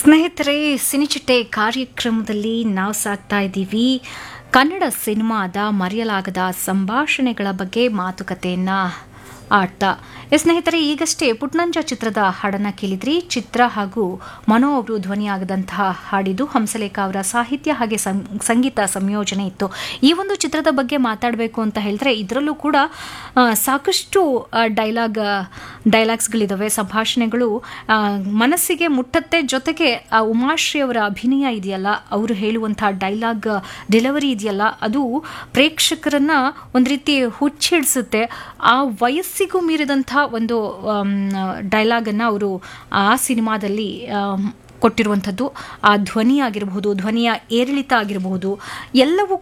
ಸ್ನೇಹಿತರೆ ಸಿನಿಚಿಟ್ಟೆ ಕಾರ್ಯಕ್ರಮದಲ್ಲಿ ನಾವು ಸಾಕ್ತಾ ಇದ್ದೀವಿ ಕನ್ನಡ ಸಿನಿಮಾದ ಮರೆಯಲಾಗದ ಸಂಭಾಷಣೆಗಳ ಬಗ್ಗೆ ಮಾತುಕತೆಯನ್ನ ಆಡ್ತಾ ಎ ಸ್ನೇಹಿತರೆ ಈಗಷ್ಟೇ ಪುಟ್ನಂಜ ಚಿತ್ರದ ಹಾಡನ್ನ ಕೇಳಿದ್ರಿ ಚಿತ್ರ ಹಾಗೂ ಮನೋ ಅವರು ಧ್ವನಿಯಾಗದಂತಹ ಹಾಡಿದು ಹಂಸಲೇಖ ಅವರ ಸಾಹಿತ್ಯ ಹಾಗೆ ಸಂ- ಸಂಗೀತ ಸಂಯೋಜನೆ ಇತ್ತು ಈ ಒಂದು ಚಿತ್ರದ ಬಗ್ಗೆ ಮಾತಾಡಬೇಕು ಅಂತ ಹೇಳಿದ್ರೆ ಇದರಲ್ಲೂ ಕೂಡ ಆ, ಸಾಕಷ್ಟು ಡೈಲಾಗ್ ಡೈಲಾಗ್ಸ್ಗಳಿದಾವೆ ಸಂಭಾಷಣೆಗಳು ಆ, ಮನಸ್ಸಿಗೆ ಮುಟ್ಟತ್ತೆ ಜೊತೆಗೆ ಆ ಉಮಾಶ್ರೀ ಅವರ ಅಭಿನಯ ಇದೆಯಲ್ಲ ಅವರು ಹೇಳುವಂತಹ ಡೈಲಾಗ್ ಡೆಲಿವರಿ ಇದೆಯಲ್ಲ ಅದು ಪ್ರೇಕ್ಷಕರನ್ನ ಒಂದು ರೀತಿ ಹುಚ್ಚಿಡಿಸುತ್ತೆ ಆ ವಯಸ್ಸಿಗೂ ಮೀರಿದಂಥ ಒಂದು ಡೈಲಾಗ್ ಅನ್ನ ಅವರು ಆ ಸಿನಿಮಾದಲ್ಲಿ ಆಮ್, ಕೊಟ್ಟಿರುವಂಥದ್ದು ಆ ಧ್ವನಿ ಆಗಿರಬಹುದು ಧ್ವನಿಯ ಏರಿಳಿತ ಆಗಿರಬಹುದು ಎಲ್ಲವೂ